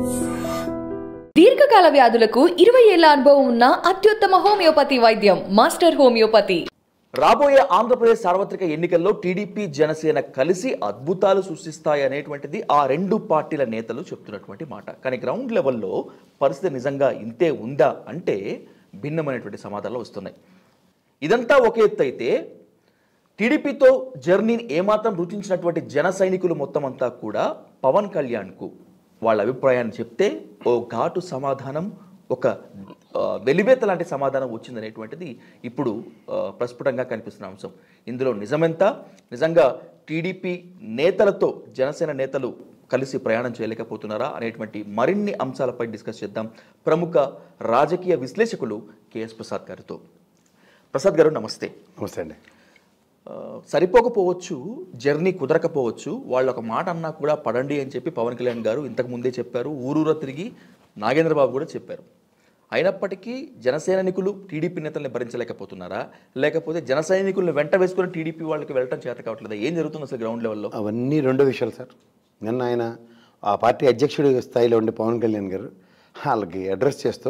దీర్ఘకాల వ్యాధులకు ఇరవై ఏళ్ల అనుభవం ఉన్న అత్యుత్తమ హోమియోపతి వైద్యం మాస్టర్ హోమియోపతి రాబోయే ఆంధ్రప్రదేశ్ సార్వత్రిక ఎన్నికల్లో టీడీపీ జనసేన కలిసి అద్భుతాలు సృష్టిస్తాయి అనేటువంటిది ఆ రెండు పార్టీల నేతలు చెప్తున్నటువంటి మాట కానీ గ్రౌండ్ లెవెల్లో పరిస్థితి నిజంగా ఇంతే ఉందా అంటే భిన్నమైనటువంటి సమాధానాలు వస్తున్నాయి ఇదంతా ఒక ఎత్తు అయితే టీడీపీతో జర్నీని ఏమాత్రం రుచించినటువంటి జన సైనికులు మొత్తం అంతా కూడా పవన్ కళ్యాణ్కు వాళ్ళ అభిప్రాయాన్ని చెప్తే ఓ ఘాటు సమాధానం ఒక ఆ, వెలివేత లాంటి సమాధానం వచ్చిందనేటువంటిది ఇప్పుడు ఆ, ప్రస్ఫుటంగా కనిపిస్తున్న అంశం ఇందులో నిజమెంత నిజంగా టీడీపీ నేతలతో జనసేన నేతలు కలిసి ప్రయాణం చేయలేకపోతున్నారా అనేటువంటి మరిన్ని అంశాలపై డిస్కస్ చేద్దాం ప్రముఖ రాజకీయ విశ్లేషకులు కేఎస్ ప్రసాద్ గారితో ప్రసాద్ గారు నమస్తే నమస్తే అండి ఆ, సరిపోకపోవచ్చు జర్నీ కుదరకపోవచ్చు వాళ్ళు ఒక మాట అన్నా కూడా పడండి అని చెప్పి పవన్ కళ్యాణ్ గారు ఇంతకు ముందే చెప్పారు ఊరూరా తిరిగి నాగేంద్రబాబు కూడా చెప్పారు అయినప్పటికీ జనసైనికులు టీడీపీ నేతల్ని భరించలేకపోతున్నారా లేకపోతే జన సైనికులను వెంట వేసుకుని టీడీపీ వాళ్ళకి వెళ్ళటం చేత కావట్లేదా ఏం జరుగుతుంది అసలు గ్రౌండ్ లెవెల్లో అవన్నీ రెండో విషయాలు సార్ నిన్న ఆయన ఆ పార్టీ అధ్యక్షుడి స్థాయిలో ఉండే పవన్ కళ్యాణ్ గారు వాళ్ళకి అడ్రస్ చేస్తూ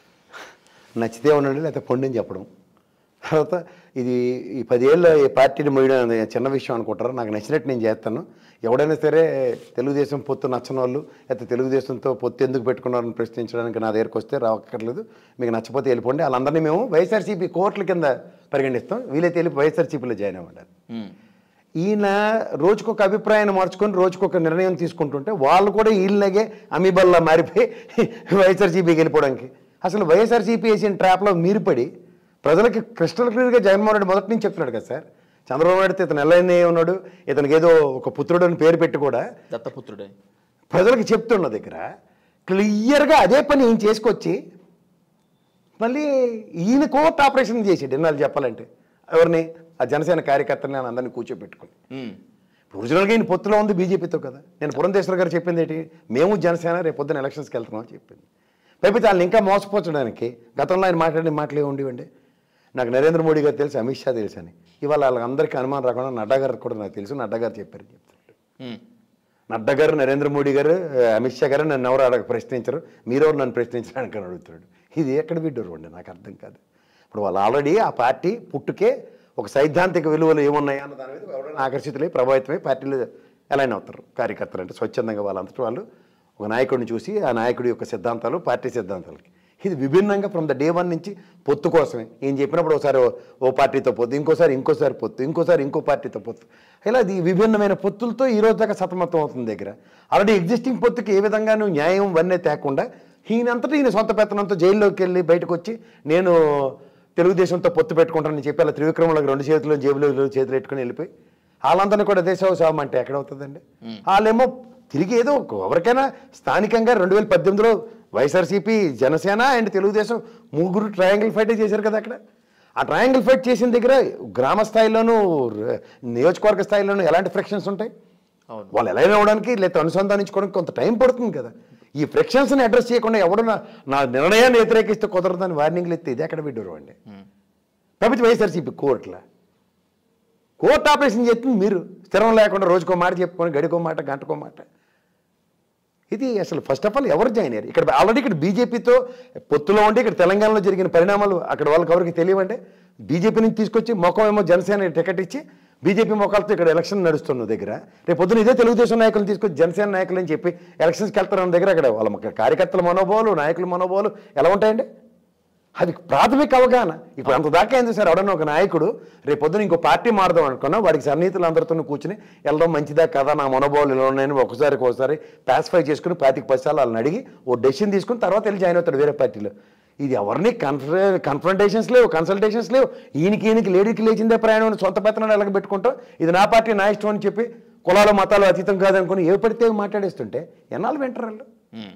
నచ్చితే ఉండండి లేకపోతే పొండి అని చెప్పడం తర్వాత ఇది ఈ పదేళ్ళు ఈ పార్టీని మొయ్యడం అనేది చిన్న విషయం అనుకుంటారు నాకు నచ్చినట్టు నేను చేస్తాను ఎవడైనా సరే తెలుగుదేశం పొత్తు నచ్చని వాళ్ళు లేకపోతే తెలుగుదేశంతో పొత్తు ఎందుకు పెట్టుకున్నారని ప్రశ్నించడానికి నా దగ్గరకు వస్తే రావక్కర్లేదు మీకు నచ్చపోతే వెళ్ళిపోండి వాళ్ళందరినీ మేము వైఎస్ఆర్సీపీ కోర్టుల కింద పరిగణిస్తాం వీలైతే వెళ్ళి వైఎస్ఆర్సీపీలో జాయిన్ అవ్వండి ఉమ్, ఈయన రోజుకొక అభిప్రాయాన్ని మార్చుకొని రోజుకొక నిర్ణయం తీసుకుంటుంటే వాళ్ళు కూడా వీళ్ళగే అమీబల్లా మారిపోయి వైఎస్ఆర్సీపీకి వెళ్ళిపోవడానికి అసలు వైఎస్ఆర్సీపీ వేసిన ట్రాప్లో మీరు పడి ప్రజలకి క్రిస్టల్ క్లియర్గా జగన్మోహన్ రెడ్డి మొదటి నుంచి చెప్తున్నాడు కదా సార్ చంద్రబాబు నాయుడు ఇతను ఎల్లైనే ఉన్నాడు ఇతనికి ఏదో ఒక పుత్రుడు అని పేరు పెట్టి కూడా దత్తపుత్రుడే ప్రజలకు చెప్తున్న దగ్గర క్లియర్గా అదే పని ఈయన చేసుకొచ్చి మళ్ళీ ఈయన కోర్టు ఆపరేషన్ చేసాడు ఎన్నాళ్ళు చెప్పాలంటే ఎవరిని ఆ జనసేన కార్యకర్తని నేను అందరినీ కూర్చోబెట్టుకుని ఉమ్, ఇప్పుడు ఒరిజినల్గా ఈయన పొత్తులో ఉంది బీజేపీతో కదా నేను పురంధేశ్వర గారు చెప్పింది ఏంటి మేము జనసేన రేపు పొద్దున ఎలక్షన్స్కి వెళ్తున్నాం అని చెప్పింది పైపు వాళ్ళని ఇంకా మోసపోచడానికి గతంలో ఆయన మాట్లాడిన మాటలే ఉండేవండి నాకు నరేంద్ర మోడీ గారు తెలుసు అమిత్ షా తెలుసు అని ఇవాళ వాళ్ళందరికీ అనుమానం రాకుండా నడ్డా గారు కూడా నాకు తెలుసు నడ్డా గారు చెప్పారని చెప్తున్నాడు ఉమ్, నడ్డా గారు నరేంద్ర మోడీ గారు ఆ, అమిత్ షా గారు నన్ను ఎవరు అడగ ప్రశ్నించరు మీరెవరు నన్ను ప్రశ్నించడానికి అని అడుగుతున్నాడు ఇది ఎక్కడ విడ్డరు అండి నాకు అర్థం కాదు ఇప్పుడు వాళ్ళు ఆల్రెడీ ఆ పార్టీ పుట్టుకే ఒక సైద్ధాంతిక విలువలు ఏమున్నాయా అన్న దాని మీద ఎవరైనా ఆకర్షితులై ప్రభావితమై పార్టీలు ఎలైన్ అవుతారు కార్యకర్తలు అంటే స్వచ్ఛందంగా వాళ్ళంతటి వాళ్ళు ఒక నాయకుడిని చూసి ఆ నాయకుడి యొక్క సిద్ధాంతాలు పార్టీ సిద్ధాంతాలకి ఇది విభిన్నంగా ఫ్రమ్ ద డే వన్ నుంచి పొత్తు కోసమే ఈయన చెప్పినప్పుడు ఒకసారి ఓ- ఓ పార్టీతో పొత్తు ఇంకోసారి ఇంకోసారి పొత్తు ఇంకోసారి ఇంకో పార్టీతో పొత్తు ఇలా ఇది విభిన్నమైన పొత్తులతో ఈ రోజు దాకా సతమతం అవుతుంది దగ్గర ఆల్రెడీ ఎగ్జిస్టింగ్ పొత్తుకి ఏ విధంగానూ న్యాయం వన్నే తేకుండా ఈయనంతటా ఈయన సొంత పెత్తనంతో జైల్లోకి వెళ్ళి బయటకు వచ్చి నేను తెలుగుదేశంతో పొత్తు పెట్టుకుంటానని చెప్పి అలా త్రివిక్రమలకు రెండు చేతులు జేబులో చేతులు పెట్టుకుని వెళ్ళిపోయి వాళ్ళందరినీ కూడా దేశ సామం అంటే ఎక్కడ అవుతుందండి వాళ్ళేమో తిరిగి ఏదో ఒక- ఎవరికైనా స్థానికంగా రెండు వేల పద్దెనిమిదిలో వైఎస్ఆర్సీపీ జనసేన అండ్ తెలుగుదేశం ముగ్గురు ట్రయాంగిల్ ఫైట్ చేశారు కదా అక్కడ ఆ ట్రయాంగిల్ ఫైట్ చేసిన దగ్గర గ్రామ స్థాయిలోనూ ర- నియోజకవర్గ స్థాయిలోనూ ఎలాంటి ఫ్రిక్షన్స్ ఉంటాయి అవును. వాళ్ళు ఎలా అవ్వడానికి లేదా అనుసంధానించుకోవడానికి కొంత టైం పడుతుంది కదా ఈ ఫ్రిక్షన్స్ని అడ్రస్ చేయకుండా ఎవడు నా నా నిర్ణయాన్ని వ్యతిరేకిస్తే కుదరదని వార్నింగ్లు ఎత్తే ఇది ఎక్కడ పెట్టారు అండి కాబట్టి వైఎస్ఆర్సీపీ కోర్టులా కోర్టు ఆపరేషన్ చేస్తుంది మీరు స్థిరం లేకుండా రోజుకో మాట చెప్పుకొని గడికో మాట గంటకో మాట ఇది అసలు ఫస్ట్ ఆఫ్ ఆల్ ఎవరు జాయిన్ అయ్యారు ఇక్కడ ఆల్రెడీ ఇక్కడ బీజేపీతో పొత్తులో ఉండి ఇక్కడ తెలంగాణలో జరిగిన పరిణామాలు అక్కడ వాళ్ళకి ఎవరికి తెలియవంటే బీజేపీ నుంచి తీసుకొచ్చి మొఖం ఏమో జనసేన టికెట్ ఇచ్చి బీజేపీ మొక్కలతో ఇక్కడ ఎలక్షన్ నడుస్తున్న దగ్గర రేపు పొద్దున ఇదే తెలుగుదేశం నాయకులు తీసుకొచ్చి జనసేన నాయకులు అని చెప్పి ఎలక్షన్స్కి వెళ్తారన్న దగ్గర అక్కడ వాళ్ళ మొక్క- కార్యకర్తల మనోభావాలు నాయకుల మనోభావాలు ఎలా ఉంటాయండి అది ప్రాథమిక అవగాహన ఇప్పుడు అంత దాకా ఏంది సార్ ఎవడన్నా ఒక నాయకుడు రేపు పొద్దున ఇంకో పార్టీ మారదాం అనుకున్నా వాడికి సన్నిహితులు అందరితో కూర్చుని వెళ్ళడం మంచిదా కదా నా మనోభావాలు ఇలా ఉన్నాయని ఒకసారికి ఒకసారి పాసిఫై చేసుకుని పాతిక పైసలు వాళ్ళని అడిగి ఓ డెసిషన్ తీసుకుని తర్వాత వెళ్ళి జాయిన్ అవుతాడు వేరే పార్టీలో ఇది ఎవరిని కన్ఫ్ర కన్ఫ్రంటేషన్స్ లేవు కన్సల్టేషన్స్ లేవు ఈయనకి ఈయనకి లేడీకి లేచిందే ప్రయాణం అని సొంత పెత్తనాలు ఎలాగ పెట్టుకుంటాం ఇది నా పార్టీ నా ఇష్టం అని చెప్పి కులాలు మతాలు అతీతం కాదనుకుని ఏ పడితే అవి మాట్లాడేస్తుంటే ఎన్నాళ్ళు వింటారు వాళ్ళు ఉమ్,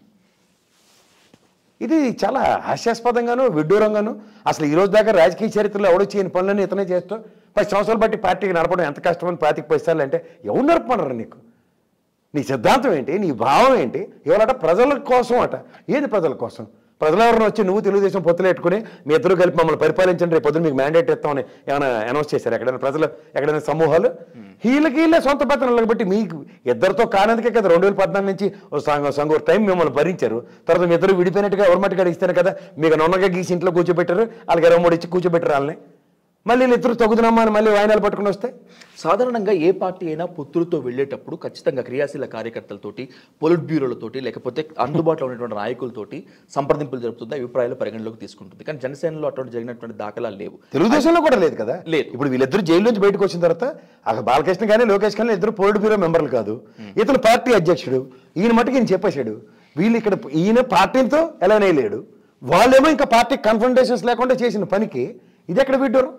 ఇది చాలా హాస్యాస్పదంగాను విడ్డూరంగాను అసలు ఈ రోజు దాకా రాజకీయ చరిత్రలో ఎవడో చేయని పనులన్నీ ఇతనే చేస్తూ పది సంవత్సరాలు బట్టి పార్టీకి నడపడం ఎంత కష్టమని పాతికి పైసలు అంటే ఎవరు నడపమన్నారు నీకు నీ సిద్ధాంతం ఏంటి నీ భావం ఏంటి ఎవరట ప్రజల కోసం అట ఏది ప్రజల కోసం ప్రజలెవరిని వచ్చి నువ్వు తెలుగుదేశం పొత్తులు పెట్టుకుని మీ ఇద్దరు కలిపి మమ్మల్ని పరిపాలించండి రేపు పొద్దున్న మీకు మ్యాండేట్ ఇస్తామని ఏమైనా అనౌన్స్ చేశారు ఎక్కడైనా ప్రజలు ఎక్కడైనా సమూహాలు వీళ్ళకి వీళ్ళే సొంత పెత్తనాలు బట్టి మీకు ఇద్దరితో కానందుకే కదా రెండు వేల పద్నాలుగు నుంచి ఓ సంఘ సంఘ టైం మిమ్మల్ని భరించారు తర్వాత మీ ఇద్దరు విడిపోయినట్టుగా ఎవరి మట్టుగా ఇస్తారు కదా మీకు నొన్నగా గీసి ఇంట్లో కూర్చోబెట్టారు వాళ్ళకి ఇరవై మూడు ఇచ్చి కూర్చోబెట్టారు వాళ్ళని మళ్ళీ వీళ్ళు ఇద్దరు తగుదనమ్మా అని మళ్ళీ వాయినాలు పట్టుకుని వస్తే సాధారణంగా ఏ పార్టీ అయినా పొత్తులతో వెళ్ళేటప్పుడు ఖచ్చితంగా క్రియాశీల కార్యకర్తలతోటి పొలిట్ బ్యూరోలతోటి లేకపోతే అందుబాటులో ఉన్నటువంటి నాయకులతోటి సంప్రదింపులు జరుపుతుంది అభిప్రాయాలు పరిగణలోకి తీసుకుంటుంది కానీ జనసేనలో అటువంటి జరిగినటువంటి దాఖలాలు లేవు తెలుగుదేశంలో కూడా లేదు కదా లేదు. ఇప్పుడు వీళ్ళిద్దరు జైలు నుంచి బయటకు వచ్చిన తర్వాత అక్కడ బాలకృష్ణ కానీ లోకేష్ కానీ ఇద్దరు పోలిట్ బ్యూరో మెంబర్లు కాదు ఇతను పార్టీ అధ్యక్షుడు ఈయన మట్టుకు ఈయన చెప్పేశాడు వీళ్ళు ఇక్కడ ఈయన పార్టీతో ఎలా లేడు వాళ్ళేమో ఇంకా పార్టీ కన్ఫంటేషన్స్ లేకుండా చేసిన పనికి ఇది ఎక్కడ విడ్డోరు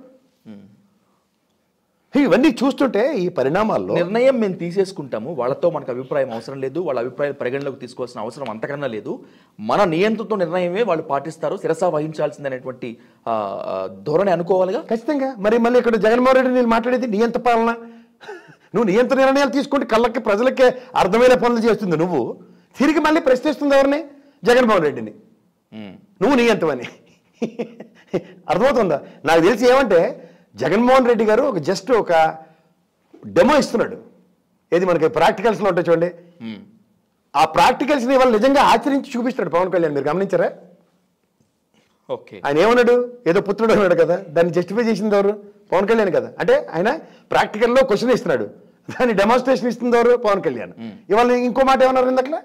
ఇవన్నీ చూస్తుంటే ఈ పరిణామాల్లో నిర్ణయం మేము తీసేసుకుంటాము వాళ్ళతో మనకు అభిప్రాయం అవసరం లేదు వాళ్ళ అభిప్రాయం పరిగణలోకి తీసుకోవాల్సిన అవసరం అంతకన్నా లేదు మన నియంత్రణతో నిర్ణయమే వాళ్ళు పాటిస్తారు శిరసా వహించాల్సిందనేటువంటి ఆ, ఆ, ధోరణి అనుకోవాలిగా ఖచ్చితంగా మరి మళ్ళీ ఇక్కడ జగన్మోహన్ రెడ్డి నేను మాట్లాడేది నియంత పాలన నువ్వు నియంత్రణ నిర్ణయాలు తీసుకుంటే కళ్ళకి ప్రజలకే అర్థమైన పనులు చేస్తుంది నువ్వు తిరిగి మళ్ళీ ప్రశ్నిస్తుంది ఎవరిని జగన్మోహన్ రెడ్డిని ఉమ్. నువ్వు నియంతమని అర్థమవుతుందా నాకు తెలిసి ఏమంటే జగన్మోహన్ రెడ్డి గారు ఒక జస్ట్ ఒక డెమో ఇస్తున్నాడు ఏది మనకి ప్రాక్టికల్స్లో ఉంటాయి చూడండి ఉమ్. ఆ ప్రాక్టికల్స్ని వాళ్ళు నిజంగా ఆచరించి చూపిస్తాడు పవన్ కళ్యాణ్ మీరు గమనించారా ఓకే ఆయన ఏమన్నాడు ఏదో పుత్రుడు అన్నాడు కదా దాన్ని జస్టిఫై చేసింది ఎవరు పవన్ కళ్యాణ్ కదా అంటే ఆయన ప్రాక్టికల్లో క్వశ్చన్ ఇస్తున్నాడు దాన్ని డెమాన్స్ట్రేషన్ ఇస్తుంది ఎవరు పవన్ కళ్యాణ్ ఇవాళ ఇంకో మాట ఏమన్నారు ఇందట్లా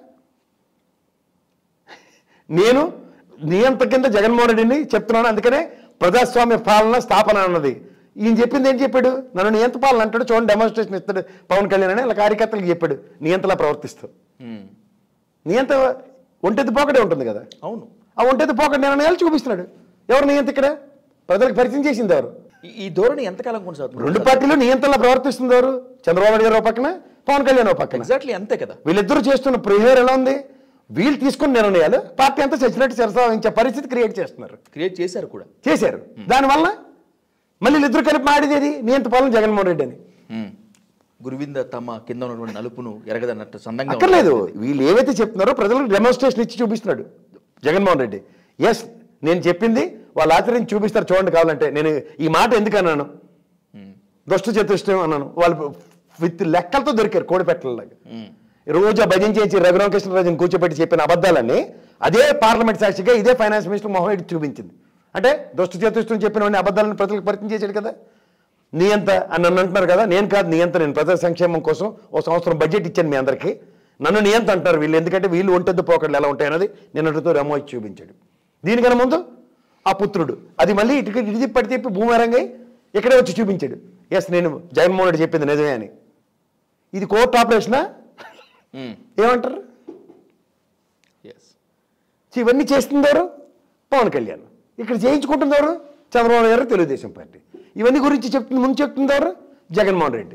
నేను నియంత కింద జగన్మోహన్ రెడ్డిని చెప్తున్నాను అందుకనే ప్రజాస్వామ్య పాలన స్థాపన అన్నది ఈయన చెప్పింది ఏం చెప్పాడు నన్ను నియంత పాలన అంటాడు చూడండి డెమాన్స్ట్రేషన్ ఇస్తాడు పవన్ కళ్యాణ్ అని అలా కార్యకర్తలకు చెప్పాడు నియంతలా ప్రవర్తిస్తూ ఉమ్. నియంత ఒంటెత్తి పోకడే ఉంటుంది కదా అవును ఆ ఒంటెత్తి పోకడ నిర్ణయాలు చూపిస్తున్నాడు ఎవరు నియంత ఇక్కడ ప్రజలకు పరిచయం చేసింది ఎవరు ఈ- ఈ ధోరణి ఎంతకాలం కొనసాగుతుంది రెండు పార్టీలు నియంత్రణలో ప్రవర్తిస్తుంది ఎవరు చంద్రబాబు నాయుడు గారు ఒక పక్కన పవన్ కళ్యాణ్ ఒక పక్కన ఎగ్జాక్ట్లీ అంతే కదా వీళ్ళిద్దరూ చేస్తున్న ప్రిహేర్ ఎలా ఉంది వీళ్ళు తీసుకున్న నిర్ణయాలు పార్టీ అంతా చచ్చినట్టు శిరసావించే పరిస్థితి క్రియేట్ చేస్తున్నారు క్రియేట్ చేశారు కూడా చేశారు దానివల్ల మళ్ళీ వీళ్ళిద్దరు కలిపి మాడేది నియంత పాలన జగన్మోహన్ రెడ్డి అని ఉమ్. గురువింద తమ కింద ఉన్నటువంటి నలుపును ఎరగదన్నట్టు సందంగా అక్కర్లేదు వీళ్ళు ఏవైతే చెప్తున్నారో ప్రజలకు డెమోన్స్ట్రేషన్ ఇచ్చి చూపిస్తున్నాడు జగన్మోహన్ రెడ్డి ఎస్ నేను చెప్పింది వాళ్ళు ఆచరించి చూపిస్తారు చూడండి కావాలంటే నేను ఈ మాట ఎందుకు అన్నాను దుష్ట చతుష్టం అన్నాను వాళ్ళు విత్ లెక్కలతో దొరికారు కోడిపెట్టలాగా ఉమ్. రోజు ఆ భజన చేసి రఘురామకృష్ణరాజుని కూర్చోబెట్టి చెప్పిన అబద్ధాలన్నీ అదే పార్లమెంట్ సాక్షిగా ఇదే ఫైనాన్స్ మినిస్టర్ మోహన్ రెడ్డి చూపించింది అంటే దుష్ట చతుష్టం చెప్పిన వాడిని అబద్ధాలను ప్రజలకు పరిచయం చేశాడు కదా నియంత అని నన్ను అంటున్నారు కదా నేను కాదు నియంత నేను ప్రజల సంక్షేమం కోసం ఓ సంవత్సరం బడ్జెట్ ఇచ్చాను మీ అందరికీ నన్ను నియంత అంటారు వీళ్ళు ఎందుకంటే వీళ్ళు ఒంటెద్దు పోకళ్ళు ఎలా ఉంటాయి అన్నది నిన్నటితో రెమో ఇచ్చి చూపించాడు దీనికన్నా ముందు ఆ పుత్రుడు అది మళ్ళీ ఇటు ఇది పడి చెప్పి భూమరంగా ఇక్కడే వచ్చి చూపించాడు ఎస్ నేను జగన్మోహన్ రెడ్డి చెప్పింది నిజమే అని ఇది కోర్టు ఆపరేషనా ఉమ్. ఏమంటారు Yes. సో ఇవన్నీ చేస్తుంది ఎవరు పవన్ కళ్యాణ్ ఇక్కడ చేయించుకుంటుంది ఎవరు చంద్రబాబు గారు తెలుగుదేశం పార్టీ ఇవన్నీ గురించి చెప్తుంది ముందు చెప్తుంది ఎవరు జగన్మోహన్ రెడ్డి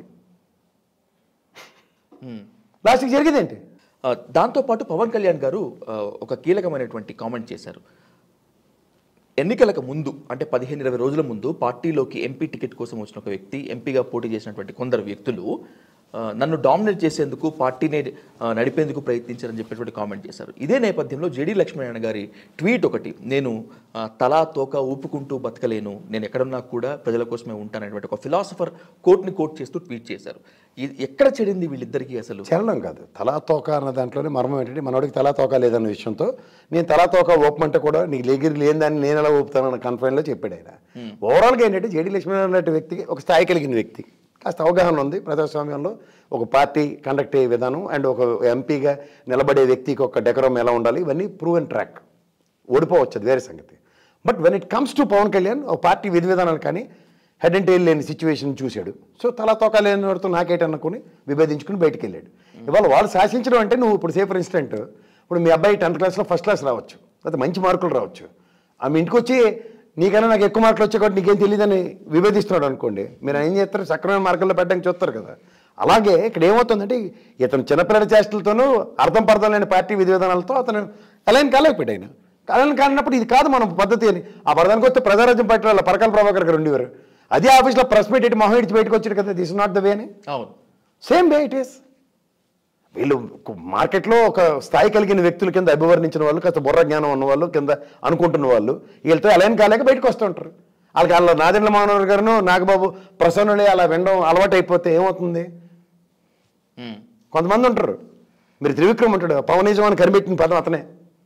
ఉమ్. లాస్ట్కి జరిగేది ఏంటి ఆ, దాంతోపాటు పవన్ కళ్యాణ్ గారు ఆ, ఒక కీలకమైనటువంటి కామెంట్ చేశారు ఎన్నికలకు ముందు అంటే పదిహేను ఇరవై రోజుల ముందు పార్టీలోకి ఎంపీ టికెట్ కోసం వచ్చిన ఒక వ్యక్తి ఎంపీగా పోటీ చేసినటువంటి కొందరు వ్యక్తులు ఆ, నన్ను డామినేట్ చేసేందుకు పార్టీని ఆ, నడిపేందుకు ప్రయత్నించారని చెప్పేటువంటి కామెంట్ చేశారు ఇదే నేపథ్యంలో జేడీ లక్ష్మీనారాయణ గారి ట్వీట్ ఒకటి నేను ఆ, తలా తోక ఊపుకుంటూ బతకలేను నేను ఎక్కడున్నా కూడా ప్రజల కోసమే ఉంటాననేటువంటి ఒక ఫిలాసఫర్ కోట్ని కోట్ చేస్తూ ట్వీట్ చేశారు ఇది ఎక్కడ చెడింది వీళ్ళిద్దరికీ అసలు చలనం కాదు తలా తోక అన్న దాంట్లోనే మర్మం ఏంటంటే మనోడికి తలా తోక లేదన్న విషయంతో నేను తలా తోక ఊపమంటే కూడా నీకు లెగిరి లేని దాన్ని నేను ఎలా ఊపుతానన్న కన్ఫైన్లో చెప్పాడు ఆయన ఓవరాల్గా ఏంటంటే జేడీ లక్ష్మీనారాయణ లాంటి వ్యక్తికి ఒక స్థాయి కలిగిన వ్యక్తి కాస్త అవగాహన ఉంది ప్రజాస్వామ్యంలో ఒక పార్టీ కండక్ట్ అయ్యే విధానం అండ్ ఒక ఎంపీగా నిలబడే వ్యక్తికి ఒక డెకరం ఎలా ఉండాలి ఇవన్నీ ప్రూవెన్ ట్రాక్ ఓడిపోవచ్చు అది వేరే సంగతి but when it comes to Pawan Kalyan ఒక పార్టీ విధి విధానాలు కానీ హెడ్ అండ్ టైల్ లేని సిచ్యువేషన్ చూశాడు సో తలా తోక లేని వాడితో నాకేటనుకుని విభేదించుకుని బయటికి వెళ్ళాడు ఇవాళ వాళ్ళు శాసించడం అంటే నువ్వు ఇప్పుడు సే ఫర్ ఇన్స్టెంట్ ఇప్పుడు మీ అబ్బాయి టెన్త్ క్లాస్లో ఫస్ట్ క్లాస్ రావచ్చు లేకపోతే మంచి మార్కులు రావచ్చు ఆమె ఇంటికి వచ్చి నీకైనా నాకు ఎక్కువ మార్కులు వచ్చే కాబట్టి నీకేం తెలియదని విభేదిస్తున్నాడు అనుకోండి మీరు ఏం చేస్తారు సక్రమైన మార్కుల్లో పెట్టడానికి చూస్తారు కదా అలాగే ఇక్కడ ఏమవుతుందంటే ఇతను చిన్నపిల్లల చేష్టలతోనూ అర్థం పర్థం లేని పార్టీ విధి విధానాలతో అతను అలైన్ కాలేకపోయాడు ఆయన అలైన్ కానప్పుడు ఇది కాదు మనం పద్ధతి అని ఆ పరదానికి వస్తే ప్రజారాజ్యం పార్టీ వాళ్ళ పరకాల ప్రభాకర్ గారు ఉండేవారు అదే ఆఫీస్లో ప్రెస్ మీట్ ఇటు మొహం ఇచ్చి బయటకు వచ్చాడు కదా దిస్ నాట్ ద వే అని అవును సేమ్ వే ఇట్ ఈస్ వీళ్ళు మార్కెట్లో ఒక స్థాయి కలిగిన వ్యక్తుల కింద అభివర్ణించిన వాళ్ళు కాస్త బుర్ర జ్ఞానం ఉన్న వాళ్ళు కింద అనుకుంటున్న వాళ్ళు వీళ్ళతో అలైన్ కాలేక బయటకు వస్తూ ఉంటారు వాళ్ళకి వాళ్ళ నాదెండ్ల మానవర్ గారును నాగబాబు ప్రసన్నులే అలా వినడం అలవాటు అయిపోతే ఏమవుతుంది ఉమ్. కొంతమంది ఉంటారు మీరు త్రివిక్రమ్ ఉంటాడు పవనిజం అని కనిపెట్టిన పదం అతనే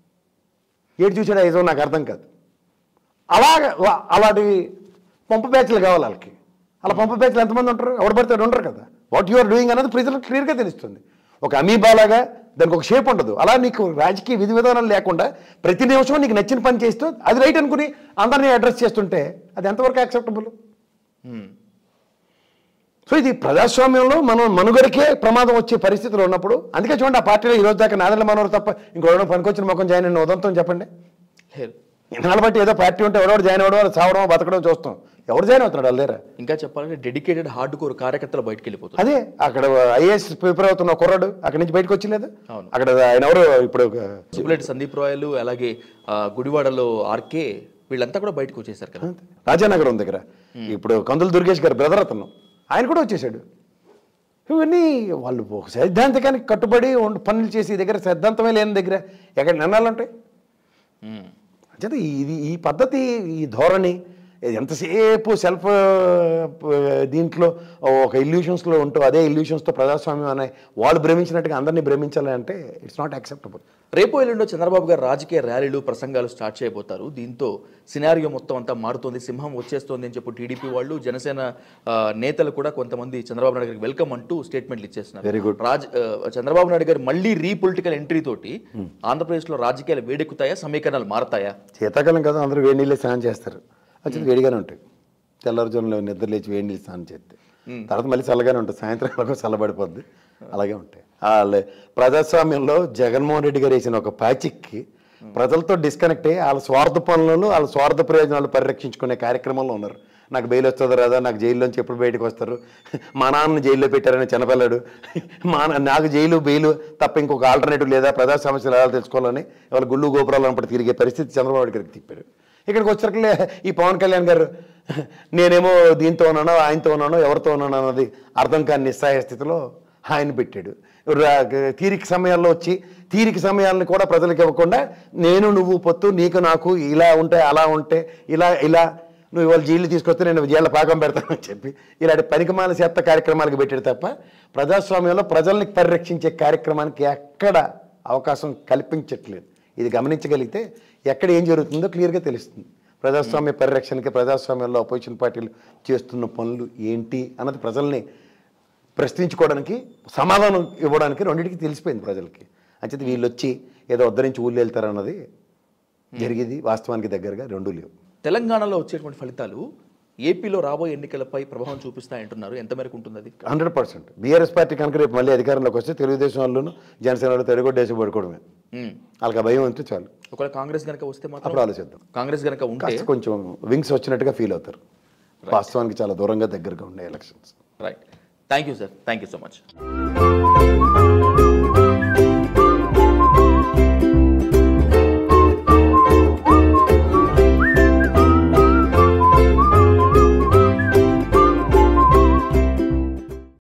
ఏడు చూసాడు ఐజం నాకు అర్థం కాదు అలాగ వా- అలాంటి పంప బ్యాచ్లు కావాలి వాళ్ళకి అలా పంప బ్యాచ్లు ఎంతమంది ఉంటారు ఎవరు పడితే వాడు ఉండరు కదా వాట్ యు ఆర్ డూయింగ్ అనేది ప్రజలకు క్లియర్గా తెలుస్తుంది ఒక అమీబాలాగా దానికి ఒక షేప్ ఉండదు అలా నీకు రాజకీయ విధి విధానాలు లేకుండా ప్రతి నిమిషం నీకు నచ్చిన పని చేస్తూ అది రైట్ అనుకుని అందరినీ అడ్రస్ చేస్తుంటే అది ఎంతవరకు యాక్సెప్టబుల్ ఉమ్. సో ఇది ప్రజాస్వామ్యంలో మనం మనుగడికే ప్రమాదం వచ్చే పరిస్థితులు ఉన్నప్పుడు అందుకే చూడండి ఆ పార్టీలో ఈ రోజు దాకా నాదెళ్ళ మనోరు తప్ప ఇంకోవడం పనికొచ్చిన ముఖం జాయిన్ అయిన ఉదంతం చెప్పండి లేదు ఇన్నాళ్ళ బట్టి ఏదో పార్టీ ఉంటే ఎవడో జాయిన్ అవ్వడం వాళ్ళు చావడం బతకడం చూస్తాం ఎవరు జాయిన్ అవుతున్నాడు వాళ్ళ దగ్గర ఇంకా చెప్పాలంటే డెడికేటెడ్ హార్డ్ కోర్ కార్యకర్తలు బయటకు వెళ్ళిపోతారు అదే అక్కడ ఐఏఎస్ ప్రిపేర్ అవుతున్న కుర్రాడు అక్కడి నుంచి బయటకు వచ్చలేదు అవును. అక్కడ ఆయన ఎవరు ఇప్పుడు సుబ్బులెట్టి సందీప్ రాయలు అలాగే ఆ, గుడివాడలో ఆర్కే వీళ్ళంతా కూడా బయటకు వచ్చేసారు కదా రాజానగరం దగ్గర ఇప్పుడు కందులు దుర్గేష్ గారు బ్రదర్ అతను ఆయన కూడా వచ్చేసాడు ఇవన్నీ వాళ్ళు ఒక సిద్ధాంతకానికి కట్టుబడి ఉండి పనులు చేసి ఈ దగ్గర సిద్ధాంతమే లేని దగ్గర ఎక్కడ నిర్ణయాలు ఉంటాయి ఉమ్. అంటే ఇది ఈ పద్ధతి ఈ ధోరణి ఇది ఎంతసేపు సెల్ఫ్ దీంట్లో ఒక ఇల్యూషన్స్లో ఉంటూ అదే ఇల్యూషన్స్తో ప్రజాస్వామ్యం అనే వాళ్ళు భ్రమించినట్టుగా అందరినీ భ్రమించాలి అంటే ఇట్స్ నాట్ యాక్సెప్టబుల్ రేపు ఎల్లుండో చంద్రబాబు గారు రాజకీయ ర్యాలీలు ప్రసంగాలు స్టార్ట్ చేయబోతారు దీంతో సినారియో మొత్తం అంతా మారుతోంది సింహం వచ్చేస్తోంది అని చెప్పి టీడీపీ వాళ్ళు జనసేన ఆ, నేతలు కూడా కొంతమంది చంద్రబాబు నాయుడు గారికి వెల్కమ్ అంటూ స్టేట్మెంట్లు ఇచ్చేస్తున్నారు Very good. రాజ్ ఆ, చంద్రబాబు నాయుడు గారు మళ్ళీ రీ పొలిటికల్ ఎంట్రీ తోటి ఆంధ్రప్రదేశ్లో రాజకీయాలు వేడెక్కుతాయా సమీకరణాలు మారతాయా శీతాకాలం కదా అందరూ వేడి నీళ్ళే స్నానం చేస్తారు వచ్చి వేడిగానే ఉంటాయి తెల్లవారుజాములో నిద్ర లేచి వేడి నీళ్ళు స్నానం చేస్తే తర్వాత మళ్ళీ చల్లగానే ఉంటుంది సాయంత్రం ఎలాగో చల్లబడిపోద్ది అలాగే ఉంటాయి వాళ్ళ ప్రజాస్వామ్యంలో జగన్మోహన్ రెడ్డి గారు వేసిన ఒక ప్యాచిక్కి ప్రజలతో డిస్కనెక్ట్ అయ్యి వాళ్ళ స్వార్థ పనులను వాళ్ళ స్వార్థ ప్రయోజనాలు పరిరక్షించుకునే కార్యక్రమంలో ఉన్నారు నాకు బెయిల్ వస్తుందో రాదా నాకు జైల్లోంచి ఎప్పుడు బయటకు వస్తారు మా నాన్న జైల్లో పెట్టారని చిన్నపిల్లాడు మా నా- నాకు జైలు బెయిల్ తప్ప ఇంకొక ఆల్టర్నేటివ్ లేదా ప్రజా సమస్యలు ఎలా తెలుసుకోవాలని వాళ్ళ గుళ్ళు గోపురాలు అన్నప్పుడు తిరిగే పరిస్థితి చంద్రబాబు నాయుడు గారికి తిప్పారు ఇక్కడికి వచ్చరికలే ఈ పవన్ కళ్యాణ్ గారు నేనేమో దీంతో ఉన్నానో ఆయనతో ఉన్నానో ఎవరితో ఉన్నానో అన్నది అర్థం కాని నిస్సాయ స్థితిలో ఆయన పెట్టాడు రా- తీరిక సమయాల్లో వచ్చి తీరిక సమయాలను కూడా ప్రజలకు ఇవ్వకుండా నేను నువ్వు పొత్తు నీకు నాకు ఇలా ఉంటే అలా ఉంటే ఇలా ఇలా నువ్వు ఇవాళ జైలు తీసుకొస్తే నేను జైళ్ళ పాకం పెడతానని చెప్పి ఇలాంటి పనికిమాల చెత్త కార్యక్రమాలకు పెట్టాడు తప్ప ప్రజాస్వామ్యంలో ప్రజల్ని పరిరక్షించే కార్యక్రమానికి ఎక్కడ అవకాశం కల్పించట్లేదు ఇది గమనించగలిగితే ఎక్కడ ఏం జరుగుతుందో క్లియర్గా తెలుస్తుంది ప్రజాస్వామ్య పరిరక్షణకి ప్రజాస్వామ్యంలో అపోజిషన్ పార్టీలు చేస్తున్న పనులు ఏంటి అన్నది ప్రజల్ని ప్రశ్నించుకోవడానికి సమాధానం ఇవ్వడానికి రెండింటికి తెలిసిపోయింది ప్రజలకి అంచేది వీళ్ళు వచ్చి ఏదో ఉద్ధరించి ఊళ్ళు వెళ్తారన్నది జరిగేది వాస్తవానికి దగ్గరగా రెండు లేవు తెలంగాణలో వచ్చేటువంటి ఫలితాలు ఏపీలో రాబోయే ఎన్నికలపై ప్రభావం చూపిస్తాయంటున్నారు ఎంత మేరకు ఉంటుంది అది హండ్రెడ్ పర్సెంట్ బీఆర్ఎస్ పార్టీ కనుక రేపు మళ్ళీ అధికారంలోకి వస్తే తెలుగుదేశం వాళ్ళను జనసేన వాళ్ళు తెరగొట్టేసి పడుకోవడమే ఉమ్. వాళ్ళకి ఆ భయం అంతే చాలు ఒకవేళ కాంగ్రెస్ కనుక వస్తే అప్పుడు మాత్రం ఆలోచిద్దాం కాంగ్రెస్ కనుక ఉంటే కాస్త కొంచెం వింగ్స్ వచ్చినట్టుగా ఫీల్ అవుతారు వాస్తవానికి చాలా దూరంగా దగ్గరగా ఉండే elections right thank you sir thank you so much